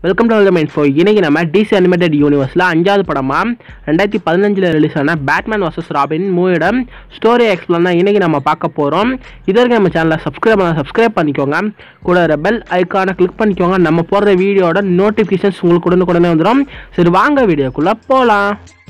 welcome to welcome info இன்னைக்கு நம்ம DC animated யூனிவர்ஸில் அஞ்சாவது படமா ரெண்டாயிரத்தி பதினஞ்சில் ரிலீஸ் ஆன பேட்மேன் வர்சஸ் ராபின் மூவியோட ஸ்டோரி எக்ஸ்பிளன் தான் இன்னைக்கு நம்ம பார்க்க போகிறோம் இதற்கு நம்ம சேனலை சப்ஸ்கிரைப் பண்ண சப்ஸ்கிரைப் பண்ணிக்கோங்க கூட பெல் ஐக்கானை கிளிக் பண்ணிக்கோங்க நம்ம போடுற வீடியோட நோட்டிஃபிகேஷன்ஸ் உங்களுக்கு உடனுக்குடனே வந்துடும் சரி வாங்க வீடியோக்குள்ளே போகலாம்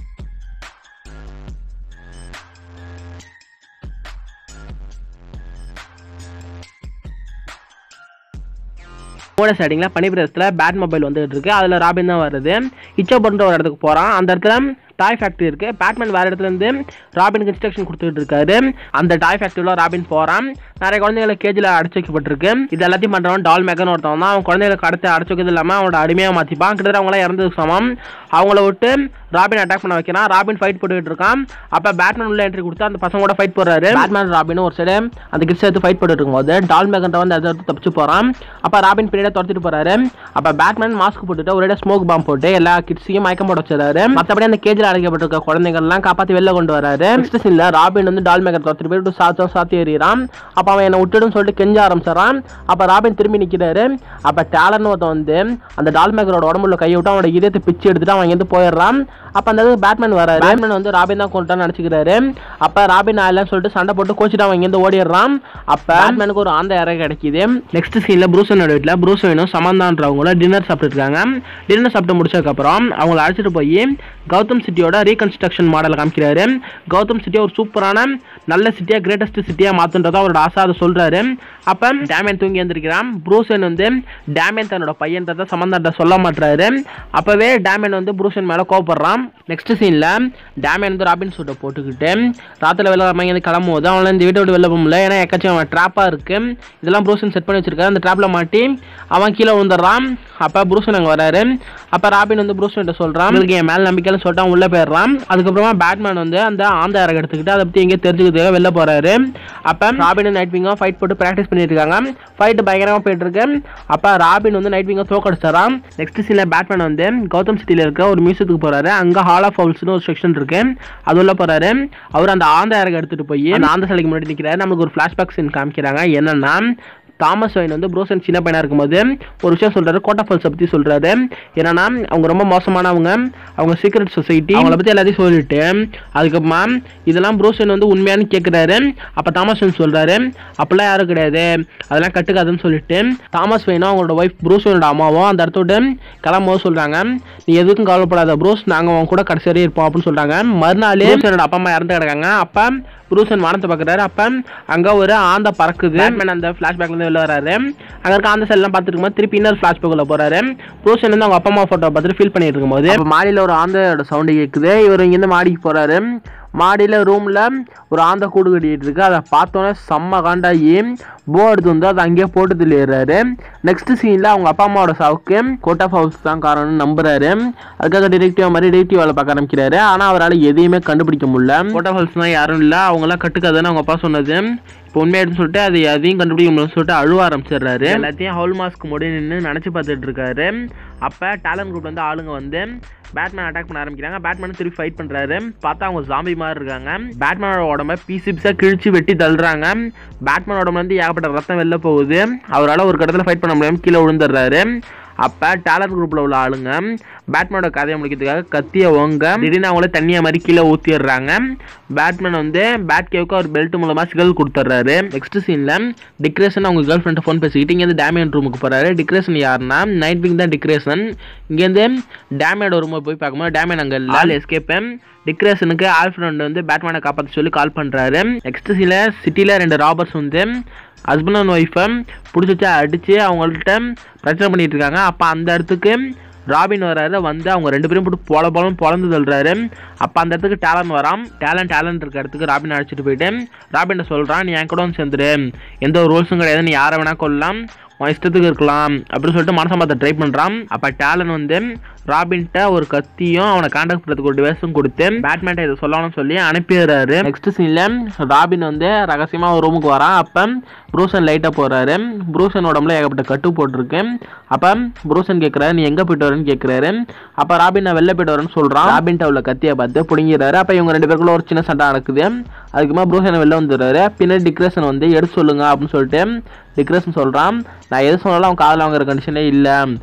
போன ஸ்டார்டிங்கில் பனிபிரதத்தில் பேட் மொபைல் வந்துகிட்டு இருக்கு அதில் ராபின் தான் வருது இச்சப்படுற ஒரு இடத்துக்கு போகிறான் அந்த இடத்துல டாய் ஃபேக்ட்ரி இருக்கு பேட்மேன் வேற இடத்துல இருந்து ராபினுக்கு இன்ஸ்ட்ரக்ஷன் கொடுத்துட்டு இருக்காரு அந்த டாய் ஃபேக்ட்ரியில் ராபின் போகிறான் நிறைய குழந்தைகளை கேஜில் அடைச்சு வைக்கப்பட்டிருக்கு இது எல்லாத்தையும் பண்ணுறவன் டால் மேக்கன் ஒருத்தவன் தான் அவன் குழந்தைகளுக்கு அடுத்து அடைச்சு வைக்கிறது இல்லாமல் அவனோட அடிமையாக மாற்றிப்பான் கிட்டத்தட்ட அவங்களாம் இறந்ததுக்கு சமம் அவங்கள விட்டு ராபின் அட்டாக் பண்ண வைக்கிறான் ராபின் ஃபைட் போட்டுக்கிட்டு இருக்கான் அப்போ பேட்மேன் உள்ள என்ட்ரி கொடுத்து அந்த பசங்க கூட ஃபைட் போடுறாரு பேட்மேன் ராபின் ஒரு சைடு அந்த கிட்ஸ் எடுத்து ஃபைட் போட்டுட்டு இருக்கும்போது டால் மேக்கன் வந்து அதை எடுத்து தப்பிச்சு போகிறான் அப்போ ராபின் பின்னாடி துரத்திட்டு போறாரு அப்போ பேட்மேன் மாஸ்க் போட்டுட்டு ஒரே ஸ்மோக் பாம் போட்டு எல்லா கிட்ஸையும் மயக்கம் போட வச்சிடறாரு மற்றபடி அந்த கேஜில் அடைக்கப்பட்டிருக்க குழந்தைங்கள்லாம் காப்பாற்றி வெளில கொண்டு வராரு நெக்ஸ்ட் சீனில் ராபின் வந்து டால் மேக்கர் துரத்திட்டு போயிட்டு சாத்தம் சாத்தி எறிகிறான் அப்போ அவன் என்னை விட்டுடும் சொல்லிட்டு கெஞ்ச ஆரம்பிச்சிடறான் அப்போ ராபின் திரும்பி நிற்கிறாரு அப்போ டேலர்னு ஒருத்தன் வந்து அந்த டால் மேக்கரோட உடம்புல கையை விட்டு அவனோட இதயத்தை பிச்சு எடுத்துட்டு அவன் இங்கேருந்து போயிடுறான் அப்போ அந்த இடத்துக்கு பேட்மேன் வராரு பேட்மேன் வந்து ராபின் தான் கொண்டுட்டான்னு நினச்சிக்கிறாரு அப்போ ராபின் ஆயிலன்னு சொல்லிட்டு சண்டை போட்டு கோச்சிட்டு அவன் இங்கேருந்து ஓடிடுறான் அப்போ பேட்மேனுக்கு ஒரு ஆந்த இறை கிடைக்குது நெக்ஸ்ட் சீனில் ப்ரூசனோட வீட்டில் ப்ரூசனும் சமந்தான்றவங்கள டின்னர் சாப்பிட்டுருக்காங்க டின்னர் சாப்பிட்டு முடிச்சதுக்கப்புறம் அவங்கள அழைச்சிட்டு போய் கௌதம் சிட்டியோட ரீகன்ஸ்ட்ரக்ஷன் மாடல் காமிக்கிறாரு கௌதம் சிட்டியை ஒரு சூப்பரான நல்ல சிட்டியாக கிரேட்டஸ்ட் சிட்டியாக மாற்றுன்றதா அவரோட ஆசை அதை சொல்கிறாரு அப்போ டேமேன் தூங்கி எழுந்திருக்கிறான் ப்ரூசன் வந்து டேமேன் தன்னோட பையன்றதை சம்மந்தாட்ட சொல்ல மாட்டாரு அப்போவே டேமேன் வந்து ப்ரூசன் மேலே கோவப்படுறான் நெக்ஸ்ட் சீனில் டேமேன் வந்து ராபின் சூட்டை போட்டுக்கிட்டு ராத்திரில வெளில நம்ம இங்கே கிளம்பும் போது அவனால இந்த வீட்டை விட்டு வெளில போக முடியல ஏன்னா எக்கச்சக்கம் ட்ராப்பாக இருக்கு இதெல்லாம் ப்ரூசன் செட் பண்ணி வச்சிருக்காரு அந்த ட்ராப்பில் மாட்டி அவன் கீழே விழுந்துடுறான் அப்போ ப்ரூசன் அங்கே வராரு அப்போ ராபின் வந்து ப்ரூசன் கிட்ட சொல்கிறான் உங்களுக்கு என் மேலே நம்பிக்கைன்னு சொல்லிட்டு அவன் உள்ளே போயிடுறான் அதுக்கப்புறமா பேட்மேன் வந்து அந்த ஆந்த இறக்க எடுத்துக்கிட்டு அதை பற்றி எங்கேயோ தெரிஞ்சுக்கிறதுக்காக வெளில போகிறாரு அப்போ ராபின் நைட் விங்கும் ஃபைட் போட்டு ப்ராக்டிஸ் பண்ணிட்டு இருக்காங்க ஃபைட் பயங்கரமாக போயிட்டு இருக்கு அப்போ ராபின் வந்து நைட் விங்கை தோக்கடிச்சிடறான் நெக்ஸ்ட் சீனில் பேட்மேன் வந்து கௌதம் சிட்டியில் இருக்க ஒரு மியூசியத்துக்கு போகிறாரு அங்கே ஹால் ஆஃப் ஹவுல்ஸ்னு ஒரு செக்ஷன் இருக்கு அது உள்ள போகிறாரு அவர் அந்த ஆந்த இறக்க எடுத்துகிட்டு போய் அந்த ஆந்த சிலைக்கு முன்னாடி நிற்கிறாரு நம்மளுக்கு ஒரு ஃப்ளாஷ்பேக் சீன் காமிக்கிறாங்க என்னன்னா தாமஸ் வைன் வந்து ப்ரோசன் சின்ன பையனாக இருக்கும்போது ஒரு விஷயம் சொல்கிறாரு கோட்டா ஃபால்ஸை பற்றி சொல்கிறாரு என்னன்னா அவங்க ரொம்ப மோசமானவங்க அவங்க சீக்ரெட் சொசைட்டி அவங்கள பற்றி எல்லாத்தையும் சொல்லிட்டு அதுக்கப்புறமா இதெல்லாம் ப்ரோசன் வந்து உண்மையானு கேட்குறாரு அப்போ தாமஸ் வைன் சொல்கிறாரு அப்படிலாம் யாரும் கிடையாது அதெல்லாம் கட்டுக்காதுன்னு சொல்லிட்டு தாமஸ் வைனும் அவங்களோட ஒய்ஃப் ப்ரூசனோட அம்மாவும் அந்த இடத்த விட்டு கிளம்பும்போது சொல்கிறாங்க நீ எதுக்கும் கவலைப்படாத ப்ரூஸ் நாங்கள் அவங்க கூட கடைசி வரையும் இருப்போம் அப்படின்னு சொல்கிறாங்க மறுநாள் ப்ரூசனோட அப்பா அம்மா இறந்து கிடக்காங்க அப்போ ப்ரூசன் வானத்தை பார்க்குறாரு அப்போ அங்கே ஒரு ஆந்த பறக்குது பேட்மேன் அந்த ஃப்ளாஷ்பேக்லேருந்து வெளில வராரு அங்கே இருக்க ஆந்த செல்லாம் பார்த்துட்டு இருக்கும்போது திருப்பி இன்னொரு ஃப்ளாஷ்பேக்கில் போகிறாரு ப்ரூசன் வந்து அவங்க அப்பா அம்மா ஃபோட்டோ பார்த்துட்டு ஃபீல் பண்ணிட்டு இருக்கும்போது அப்போ மாடியில் ஒரு ஆந்தோட சவுண்டு கேட்குது இவர் இங்கேருந்து மாடிக்கு போகிறாரு மாடியில் ரூமில் ஒரு ஆந்த கூடு கட்டிட்டு இருக்கு அதை பார்த்தோன்னே செம்ம காண்டாகி போ எடுத்து வந்து அதை அங்கேயே போட்டு தள்ளிடுறாரு நெக்ஸ்ட் சீனில் அவங்க அப்பா அம்மாவோட சாவுக்கு கோட் ஆஃப் ஹவுஸ் தான் காரணம்னு நம்புறாரு அதுக்காக டிடெக்டிவ் மாதிரி டிடெக்டிவ் வேலை பார்க்க ஆரம்பிக்கிறாரு ஆனால் அவரால் எதையுமே கண்டுபிடிக்க முடியல கோட் ஆஃப் ஹவுஸ் தான் யாரும் இல்லை அவங்களாம் கட்டுக்காதுன்னு அவங்க அப்பா சொன்னது இப்போ உண்மையாடுன்னு சொல்லிட்டு அது எதையும் கண்டுபிடிக்க முடியும்னு சொல்லிட்டு அழுவ ஆரம்பிச்சிடுறாரு எல்லாத்தையும் ஹவுல் மாஸ்க் முடி நின்று நினச்சி பார்த்துட்டு இருக்காரு அப்போ டேலண்ட் குரூப் வந்து ஆளுங்க வந்து பேட்மேன் அட்டாக் பண்ண ஆரம்பிக்கிறாங்க பேட்மேன் திருப்பி ஃபைட் பண்ணுறாரு பார்த்தா அவங்க ஜாம்பி மாதிரி இருக்காங்க பேட்மேனோட உடம்ப பீஸ் பீஸாக கிழிச்சு வெட்டி தள்ளுறாங்க பேட்மேன் உடம்புல இருந்து ஏகப்பட்ட ரத்தம் வெளில போகுது அவரால் ஒரு கடத்தில் ஃபைட் பண்ண முடியாமல் கீழே விழுந்துடுறாரு அப்போ டேலர் குரூப்பில் உள்ள ஆளுங்க பேட்மேனோட கதையை முடிக்கிறதுக்காக கத்தியை ஓங்க திடீர்னு அவங்களே தண்ணியை மாதிரி கீழே ஊற்றிடுறாங்க பேட்மேன் வந்து பேட் கேவுக்கு அவர் பெல்ட் மூலமாக சிகல் கொடுத்துட்றாரு நெக்ஸ்ட் சீனில் டிக்ரேஷன் அவங்க கேர்ள் ஃப்ரெண்ட் ஃபோன் பேசிக்கிட்டு இங்கேருந்து டேமியன் ரூமுக்கு போகிறாரு டிக்ரேஷன் யாருன்னா நைட் விங் தான் டிக்ரேஷன் இங்கேருந்து டேமியோட ரூமை போய் பார்க்கும்போது டேமியன் அங்கே இல்லை எஸ்கேப்பு டிக்ரேஷனுக்கு ஆல்ஃப்ரெண்ட் வந்து பேட்மேனை காப்பாற்ற சொல்லி கால் பண்ணுறாரு நெக்ஸ்ட் சில சிட்டியில் ரெண்டு ராபர்ஸ் வந்து ஹஸ்பண்ட் அண்ட் ஒய்ஃபை பிடிச்சி வச்சு அடித்து அவங்கள்ட்ட பிரச்சனை பண்ணிட்டு இருக்காங்க அப்போ அந்த இடத்துக்கு ராபின் வராரு வந்து அவங்க ரெண்டு பேரும் போட்டு பொல பொலம் பொழந்து தள்ளுறாரு அப்போ அந்த இடத்துக்கு டேலண்ட் வரான் டேலண்ட் டேலண்ட் இருக்க இடத்துக்கு ராபின் அழைச்சிட்டு போயிட்டு ராபின் சொல்கிறான் நீ என் கூட வந்து சேர்ந்துரு எந்த ஒரு ரூல்ஸும் கிடையாது நீ யாரை வேணா கொள்ளலாம் உன் இஷ்டத்துக்கு இருக்கலாம் அப்படின்னு சொல்லிட்டு மனசை பார்த்து ட்ரை பண்ணுறான் அப்போ டேலன் வந்து ராபின்ட்ட ஒரு கத்தியும் அவனை காண்டாக்ட் பண்ணுறதுக்கு ஒரு டிவைஸும் கொடுத்து பேட்மேன்ட்ட இதை சொல்லணும்னு சொல்லி அனுப்பிடுறாரு நெக்ஸ்ட் சீனில் ராபின் வந்து ரகசியமாக ஒரு ரூமுக்கு வரான் அப்போ ப்ரூசன் லைட்டாக போகிறாரு ப்ரூசன் உடம்புல ஏகப்பட்ட கட்டு போட்டிருக்கு அப்போ ப்ரூசன் கேட்குறாரு நீ எங்கே போயிட்டு வரேன்னு கேட்குறாரு அப்போ ராபின் நான் வெளில போயிட்டு வரேன்னு சொல்கிறான் ராபின்ட்ட உள்ள கத்தியை பார்த்து பிடிங்கிறாரு அப்போ இவங்க ரெண்டு பேருக்குள்ள ஒரு சின்ன சண்டை நடக்குது அதுக்குமா ப்ரூசன் வெளில வந்துடுறாரு பின்னாடி டிக்ரேஷன் வந்து எடுத்து சொல்லுங்க அப்படின்னு சொல்லிட்டு டிக்ரேஷன் சொல்கிறான் நான் எது சொன்னாலும் அவன் காதில் வாங்குற கண்டிஷனே இல்லை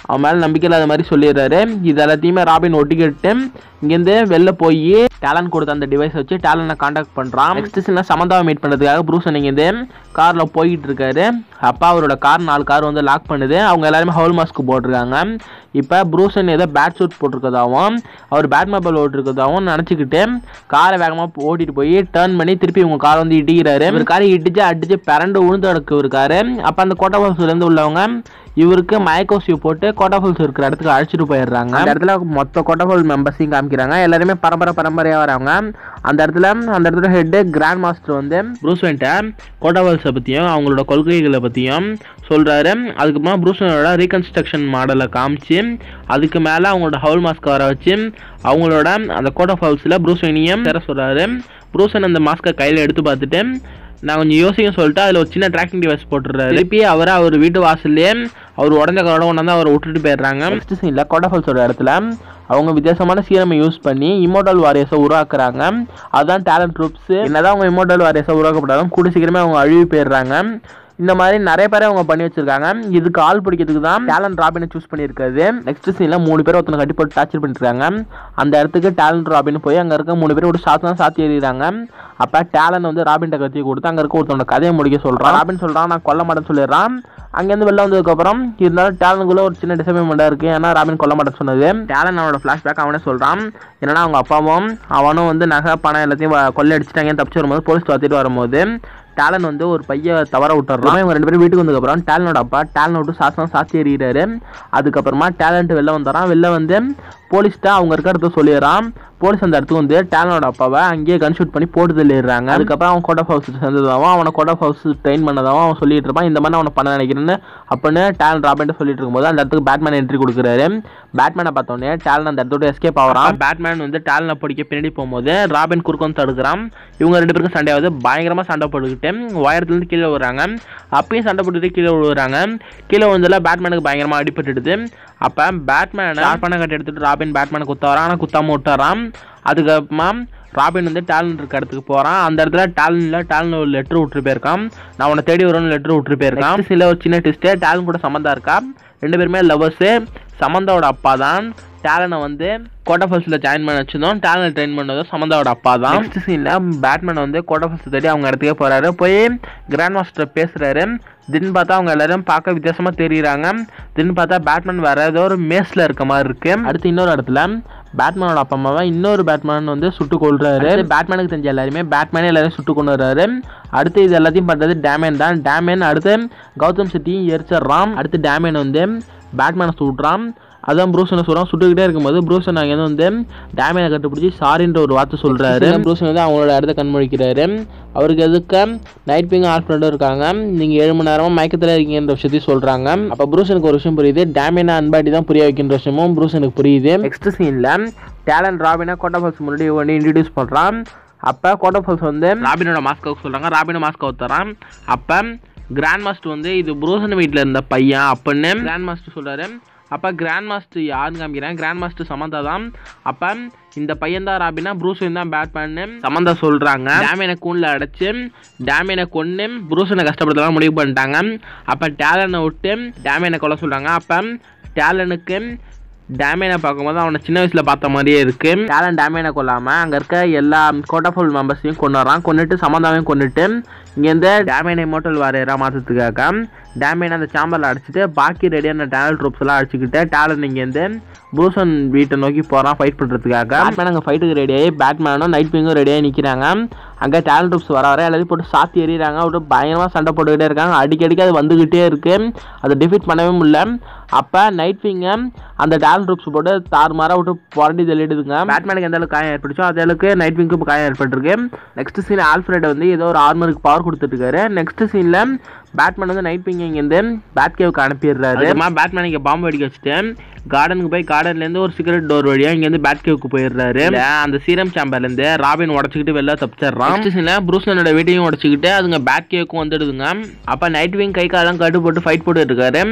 அவன் மேலே நம்பிக்கை இல்லாத மாதிரி சொல்லிடுறாரு இது எல்லாத்தையுமே ராபின் ஒட்டிக்கிட்டு இங்கேருந்து வெளில போய் டேலன் கொடுத்த அந்த டிவைஸ் வச்சு டேலனை காண்டாக்ட் பண்ணுறான் நெக்ஸ்ட் சின்ன சமந்தாவை மீட் பண்ணுறதுக்காக ப்ரூசன் இங்கேருந்து காரில் போய்கிட்டு இருக்காரு அப்பா அவரோட கார் நாலு கார் வந்து லாக் பண்ணுது அவங்க எல்லாருமே ஹவுல் மாஸ்க் போட்டிருக்காங்க இப்போ ப்ரூசன் ஏதோ பேட் சூட் போட்டிருக்கதாகவும் அவர் பேட் மொபைல் ஓட்டிருக்கதாகவும் நினச்சிக்கிட்டு காரை வேகமாக ஓட்டிட்டு போய் டேர்ன் பண்ணி திருப்பி இவங்க கார் வந்து இடிக்கிறாரு இவர் காரை இடிச்சு அடிச்சு பிறண்டு உழுந்து கிடக்கு இருக்காரு அப்போ அந்த கோட்டா ஹவுஸ்லேருந்து உள்ளவங்க இவருக்கு மயக்கோசியூ போட்டு கோட்டா ஃபால்ஸ் இருக்கிற இடத்துக்கு அழைச்சிட்டு போயிடுறாங்க அந்த இடத்துல மொத்த கோட்டா ஃபால் மெம்பர்ஸையும் காமிக்கிறாங்க எல்லாருமே பரம்பரை பரம்பரையாக வராங்க அந்த இடத்துல அந்த இடத்துல ஹெட்டு கிராண்ட் மாஸ்டர் வந்து ப்ரூஸ்வென்ட்ட கோட்டா ஃபால்ஸை பற்றியும் அவங்களோட கொள்கைகளை பற்றியும் சொல்கிறாரு அதுக்கப்புறமா ப்ரூஸ்வனோட ரீகன்ஸ்ட்ரக்ஷன் மாடலை காமிச்சு அதுக்கு மேலே அவங்களோட ஹவுல் மாஸ்க் வர வச்சு அவங்களோட அந்த கோட்டா ஃபால்ஸில் ப்ரூஸ்வெனியும் சேர சொல்கிறாரு ப்ரூஸ்வன் அந்த மாஸ்க்கை கையில் எடுத்து பார்த்துட்டு நான் கொஞ்சம் யோசிக்க சொல்லிட்டு அதில் ஒரு சின்ன ட்ராக்கிங் டிவைஸ் போட்டுறாரு திருப்பி அவரை அவர் வீட்டு வாசல்லே அவர் உடஞ்ச கரோட கொண்டாந்து அவரை விட்டுட்டு போயிடுறாங்க நெக்ஸ்ட் சீனில் கோட்டஃபால்ஸோட இடத்துல அவங்க வித்தியாசமான சீரமை யூஸ் பண்ணி இமோட்டல் வாரியர்ஸை உருவாக்குறாங்க அதுதான் டேலண்ட் ட்ரூப்ஸ் என்னதான் அவங்க இமோட்டல் வாரியர்ஸை உருவாக்கப்பட்டாலும் கூட சீக்கிரமே அவங்க அழுவி போயிடுறாங்க இந்த மாதிரி நிறைய பேரை அவங்க பண்ணி வச்சிருக்காங்க இதுக்கு ஆள் பிடிக்கிறதுக்கு தான் டேலண்ட் ராபினை சூஸ் பண்ணியிருக்காது நெக்ஸ்ட் சீனில் மூணு பேர் ஒருத்தனை கட்டி போட்டு டார்ச்சர் பண்ணிருக்காங்க அந்த இடத்துக்கு டேலண்ட் ராபின் போய் அங்கே இருக்க மூணு பேர் ஒரு சாத்து தான் சாத்தி எறிகிறாங்க அப்போ டேலண்ட் வந்து ராபின்ட்ட கத்தி கொடுத்து அங்கே இருக்க ஒருத்தனோட கதையை முடிக்க சொல்கிறான் ராபின் சொல்கிறான் நான் கொல்ல மாட்டேன்னு சொல்லிடுறான் அங்கேருந்து வெளில வந்ததுக்கப்புறம் இருந்தாலும் டேலனுக்குள்ள ஒரு சின்ன டிசப்பாயின்மெண்ட்டாக இருக்குது ஏன்னா ராபின் கொல்ல மாட்டேன்னு சொன்னது டேலன் அவனோட ஃப்ளாஷ்பேக் அவனே சொல்கிறான் என்னன்னா அவங்க அப்பாவும் அவனும் வந்து நகை பணம் எல்லாத்தையும் வ- கொள்ளை அடிச்சுட்டாங்க தப்பிச்சு வரும்போது போலீஸ் துரத்திட்டு வரும்போது டேலன் வந்து ஒரு பைய தவற விட்டுறான் இவங்க ரெண்டு பேரும் வீட்டுக்கு வந்ததுக்கப்புறம் டேலனோட அப்பா டேலன் விட்டு சாசனம் சாத்தி எறிகிறாரு அதுக்கப்புறமா டேலண்ட் வெளில வந்துடுறான் வெளில வந்து போலீஸ்ட்ட அவங்க இருக்க இடத்த சொல்லிடுறான் போலீஸ் அந்த இடத்துக்கு வந்து டேலனோட அப்பாவை அங்கேயே கன் ஷூட் பண்ணி போட்டு தள்ளிடுறாங்க அதுக்கப்புறம் அவன் கோட் ஆஃப் ஹவுஸ் சேர்ந்ததாகவும் அவனை கோட் ஆஃப் ஹவுஸ் ட்ரெயின் பண்ணதாகவும் அவன் சொல்லிட்டு இருப்பான் இந்த மாதிரி நான் அவனை பண்ண நினைக்கிறேன்னு அப்படின்னு டேலன் ராபர்ட் சொல்லிட்டு இருக்கும்போது அந்த இடத்துக்கு பேட்மேன் என்ட்ரி கொடுக்குறாரு பேட்மேனை பார்த்தோன்னே டேலன் அந்த இடத்தோட எஸ்கேப் ஆகிறான் பேட்மேன் வந்து டேலனை பிடிக்க பின்னாடி போகும்போது ராபின் குறுக்க வந்து தடுக்கிறான் இவங்க ரெண்டு பேருக்கும் சண்டை ஆகுது பயங்கரமாக சண்டை போட்டுக்கிட்டு உயரத்துலேருந்து கீழே விழுறாங்க அப்பயும் சண்டை போட்டுட்டு கீழே விழுறாங்க கீழே விழுந்ததில் பேட்மேனுக்கு பயங்கரமாக அடிபட்டுடுது அப்போ பேட்மேனை ஷார்ப்பான கட்டி எடுத்துட்டு ராபின் பேட்மேனை குத்த வரான் ஆனால் குத்தாம விட்டுறான் அதுக்கப்புறமா ராபின் வந்து டேலண்ட் இருக்க இடத்துக்கு போகிறான் அந்த இடத்துல டேலண்ட்ல டேலண்ட் ஒரு லெட்டர் விட்டுட்டு போயிருக்கான் நான் உன்னை தேடி வரும்னு லெட்டர் விட்டுட்டு போயிருக்கான் சில ஒரு சின்ன ட்விஸ்ட்டு டேலண்ட் கூட சம்மந்தா இருக்கா ரெண்டு பேருமே லவ்வர்ஸு சமந்தாவோட அப்பா தான் டேலனை வந்து கோட்டா ஃபர்ஸ்ட்டில் ஜாயின் பண்ண வச்சிருந்தோம் டேலண்ட் ட்ரெயின் பண்ணதும் சமந்தாவோட அப்பா தான் நெக்ஸ்ட் சீனில் பேட்மேன் வந்து கோட்டா ஃபர்ஸ்ட் தேடி அவங்க இடத்துக்கே போகிறாரு போய் கிராண்ட் மாஸ்டர் பேசுகிறாரு திடீர்னு பார்த்தா அவங்க எல்லாரும் பார்க்க வித்தியாசமாக தெரியுறாங்க திடீர்னு பார்த்தா பேட்மேன் வேற ஏதோ ஒரு மேஸில் இருக்க மாதிரி இருக்கு அடுத்து இன்னொரு இடத்துல பேட்மேனோட அப்பா அம்மாவை இன்னொரு பேட்மேன் வந்து சுட்டு கொள்றாரு பேட்மேனுக்கு தெரிஞ்ச எல்லாருமே பேட்மேனே எல்லாரையும் சுட்டு கொண்டு வர்றாரு அடுத்து இது எல்லாத்தையும் பண்ணுறது டேமேன் தான் டேமேன் அடுத்து கௌதம் சிட்டியும் எரிச்சிடுறான் அடுத்து டேமேன் வந்து பேட்மேனை சுடுறான் அதான் ப்ரூசனை சொல்கிறான் சுட்டுக்கிட்டே இருக்கும்போது ப்ரூசன் அங்கேருந்து வந்து டேமேஜை கண்டுபிடிச்சி சாரின்ற ஒரு வார்த்தை சொல்கிறாரு ப்ரூசன் வந்து அவங்களோட இடத்த கண்மொழிக்கிறாரு அவருக்கு எதுக்கு நைட் பிங்கும் ஆல்ஃப்ரெண்டும் இருக்காங்க நீங்கள் ஏழு மணி நேரமாக மயக்கத்தில் இருக்கீங்கன்ற விஷயத்தையும் சொல்கிறாங்க அப்போ ப்ரூசனுக்கு ஒரு விஷயம் புரியுது டேமேனா அன்பாடி தான் புரிய வைக்கின்ற விஷயமும் ப்ரூசனுக்கு புரியுது நெக்ஸ்ட் சீனில் டேலண்ட் ராபினா கோட்டா ஃபால்ஸ் முன்னாடி வந்து இன்ட்ரடியூஸ் பண்ணுறான் அப்போ கோட்டா ஃபால்ஸ் வந்து ராபினோட மாஸ்க் சொல்கிறாங்க ராபினோ மாஸ்க் தரான் அப்போ கிராண்ட் மாஸ்டர் வந்து இது ப்ரூசன் வீட்டில் இருந்த பையன் அப்படின்னு கிராண்ட் மாஸ்டர் சொல்கிறாரு அப்போ கிராண்ட் மாஸ்டர் யாருன்னு காமிக்கிறேன் கிராண்ட் மாஸ்டர் சமந்தா தான் அப்போ இந்த பையன் தான் ராபினா ப்ரூசன் தான் பேட்மேன்னு சமந்தா சொல்கிறாங்க டேமேனை கூண்டில் அடைச்சு டேமேனை கொன்று ப்ரூசனை கஷ்டப்படுத்தலாம் முடிவு பண்ணிட்டாங்க அப்போ டேலனை விட்டு டேமேனை கொல்ல சொல்கிறாங்க அப்போ டேலனுக்கு டேமேனை பார்க்கும்போது அவனை சின்ன வயசில் பார்த்த மாதிரியே இருக்கு டேலன் டேமேனை கொல்லாமல் அங்கே இருக்க எல்லா கோட்டாஃபுல் மெம்பர்ஸையும் கொண்டு வரான் கொண்டுட்டு சமந்தாவையும் கொண்டுட்டு இங்கேருந்து டேமேனை மோட்டல் வாரியராக மாற்றத்துக்காக டேமேனை அந்த சாம்பரில் அடிச்சுட்டு பாக்கி ரெடியான டேனல் ட்ரூப்ஸ் எல்லாம் அடிச்சுக்கிட்டு டேலன் இங்கேருந்து ப்ரூசன் வீட்டை நோக்கி போகிறான் ஃபைட் பண்ணுறதுக்காக பேட்மேன் அங்கே ஃபைட்டுக்கு ரெடியாகி பேட்மேனும் நைட் பிங்கும் ரெடியாகி நிற்கிறாங்க அங்கே டேலண்ட் ட்ரூப்ஸ் வர வர எல்லாத்தையும் போட்டு சாத்தி எறிகிறாங்க அப்படியே பயங்கரமாக சண்டை போட்டுக்கிட்டே இருக்காங்க அடிக்கடிக்கு அது வந்துக்கிட்டே இருக்கு அதை டிஃபீட் பண்ணவே முடியல அப்போ நைட் விங்க அந்த டேலண்ட் ட்ரூப்ஸ் போட்டு தாறுமாறாக விட்டு புரண்டி தள்ளிடுதுங்க பேட்மேனுக்கு எந்த அளவுக்கு காயம் ஏற்பட்டுச்சோ அதே அளவுக்கு நைட் விங்க்கு இப்போ காயம் ஏற்பட்டிருக்கு நெக்ஸ்ட் சீன் ஆல்ஃப்ரெட் வந்து ஏதோ ஒரு ஆர்மருக்கு பவர் கொடுத்துட்டு இருக்காரு நெக்ஸ்ட் சீனில் பேட்மேன் வந்து நைட் விங் இங்கேருந்து பேட் கேவுக்கு அனுப்பிடுறாரு பேட்மேன் இங்கே பாம்பு வெடிக்க வச்சுட்டு கார்டனுக்கு போய் கார்டன்லேருந்து ஒரு சிகரெட் டோர் வழியாக இங்கேருந்து பேட் கேவுக்கு போயிடுறாரு இல்ல, அந்த சீரம் சேம்பர்லேருந்து ராபின் உடச்சிக்கிட்டு வெளில தப்பிச்சிடுறான் நெக்ஸ்ட் சீனில் ப்ரூஸ்லனோட வீட்டையும் உடச்சிக்கிட்டு அதுங்க பேட் கேவுக்கும் வந்துடுதுங்க அப்போ நைட் விங் கை காலம் கட்டு போட்டு ஃபைட் போட்டு இருக்காரு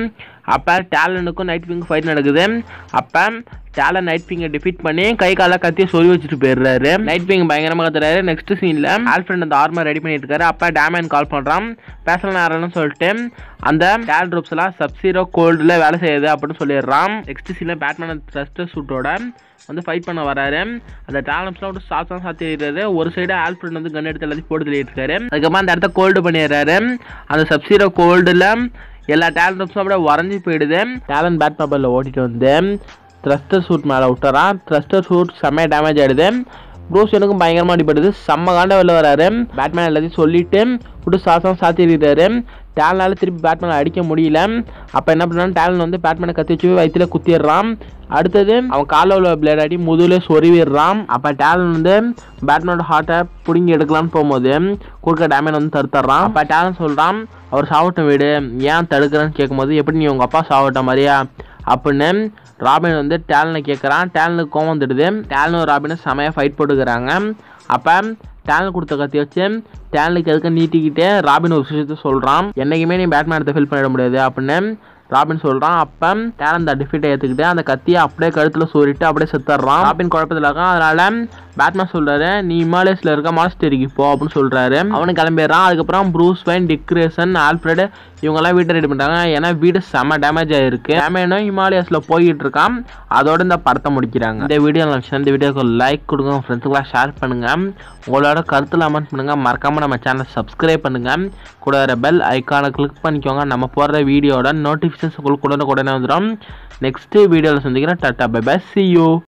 அப்போ டேலனுக்கும் நைட் விங் ஃபைட் நடக்குது அப்போ டேலன் நைட் விங்கை டிஃபீட் பண்ணி கை காலை கத்தியை சொல்லி வச்சுட்டு போயிடுறாரு நைட் விங் பயங்கரமாக கத்துறாரு நெக்ஸ்ட் சீனில் ஆல்ஃப்ரெண்ட் அந்த ஆர்மர் ரெடி பண்ணிட்டு இருக்காரு அப்போ டேமேன் கால் பண்ணுறான் பேசலாம் யாருன்னு சொல்லிட்டு அந்த டேல் ட்ரூப்ஸ் எல்லாம் சப்சீரோ கோல்டில் வேலை செய்யுது அப்படின்னு சொல்லிடுறான் நெக்ஸ்ட் சீனில் பேட்மேன் த்ரஸ்டர் சூட்டோட வந்து ஃபைட் பண்ண வராரு அந்த டேலம்ஸ்லாம் விட்டு சாத்தா சாத்திடுறாரு ஒரு சைடு ஆல்ஃப்ரெண்ட் வந்து கன் எடுத்து எல்லாத்தையும் போட்டு தள்ளிட்டு இருக்காரு அதுக்கப்புறம் அந்த இடத்த கோல்டு பண்ணிடுறாரு அந்த சப்சீரோ கோல்டில் எல்லா டேலண்ட்ஸும் அப்படியே வரைஞ்சி போயிடுது டேலண்ட் பேட் மொபைலில் ஓட்டிட்டு வந்து த்ரஸ்டர் சூட் மேலே விட்டுறான் த்ரஸ்டர் சூட் செம்மையாக டேமேஜ் ஆகிடுது ப்ரூஸ் எனக்கும் பயங்கரமாக அடிப்படுது செம்ம காண்ட வெளில வராரு பேட்மேன் எல்லாத்தையும் சொல்லிட்டு விட்டு சாசம் சாத்திடுறாரு டேலனால திருப்பி பேட்மேனை அடிக்க முடியல அப்போ என்ன பண்ணாலும் டேலன் வந்து பேட்மேனை கத்தி வச்சு வயிற்றுல குத்திடுறான் அடுத்தது அவன் காலில் உள்ள பிளேட் அடி முதுகுல சொருவிடுறான் அப்போ டேலன் வந்து பேட்மேனோட ஹார்ட்டை பிடுங்கி எடுக்கலான்னு போகும்போது குறுக்க டேமேன் வந்து தடுத்துட்றான் அப்போ டேலன் சொல்கிறான் அவர் சாவட்டும் வீடு ஏன் தடுக்கிறேன்னு கேட்கும்போது எப்படி நீ உங்கள் அப்பா சாவட்ட மாதிரியா அப்படின்னு ராபின் வந்து டேலனை கேட்குறான் டேலனுக்கு கோவம் வந்துடுது டேலனும் ராபினும் செமையாக ஃபைட் போட்டுக்கிறாங்க அப்போ டேலன் கொடுத்த கத்தி வச்சு டேலனுக்கு எதுக்கு நீட்டிக்கிட்டு ராபின் ஒரு விஷயத்த சொல்கிறான் என்றைக்குமே நீ பேட்மேன் எடுத்து ஃபில் பண்ணிட முடியாது அப்படின்னு ராபின் சொல்கிறான் அப்போ டேலன் அந்த டிஃபிட்டை ஏற்றுக்கிட்டு அந்த கத்தியை அப்படியே கழுத்தில் சூறிட்டு அப்படியே செத்துடுறான் ராபின் குழப்பத்தில் இருக்கான் அதனால பேட்மேன் சொல்கிறாரு நீ இமாலயஸில் இருக்க மாஸ்டரிக்கு போ அப்படின்னு சொல்கிறாரு அவனு கிளம்பிடுறான் அதுக்கப்புறம் ப்ரூஸ் வைன் டிக்ரேசன் ஆல்ஃப்ரெட் இவங்கெல்லாம் வீட்டை ரெடி பண்ணுறாங்க ஏன்னா வீடு செம்ம டேமேஜ் ஆகிருக்கு டேமேஜும் ஹிமாலயஸில் போய்கிட்டு இருக்கான் அதோட இந்த படத்தை முடிக்கிறாங்க இந்த வீடியோ நினச்சா இந்த வீடியோக்கு லைக் கொடுங்க உங்கள் ஃப்ரெண்ட்ஸுக்கெல்லாம் ஷேர் பண்ணுங்கள் உங்களோட கருத்தில் அமெண்ட் பண்ணுங்கள் மறக்காமல் நம்ம சேனலை சப்ஸ்கிரைப் பண்ணுங்கள் கூட வர பெல் ஐக்கானை கிளிக் பண்ணிக்கோங்க நம்ம போடுற வீடியோட நோட்டிஃபிகேஷன்ஸ் உங்களுக்கு உடனே உடனே வந்துடும் நெக்ஸ்ட் வீடியோவில் சந்திக்கிறேன் tata bye bye see you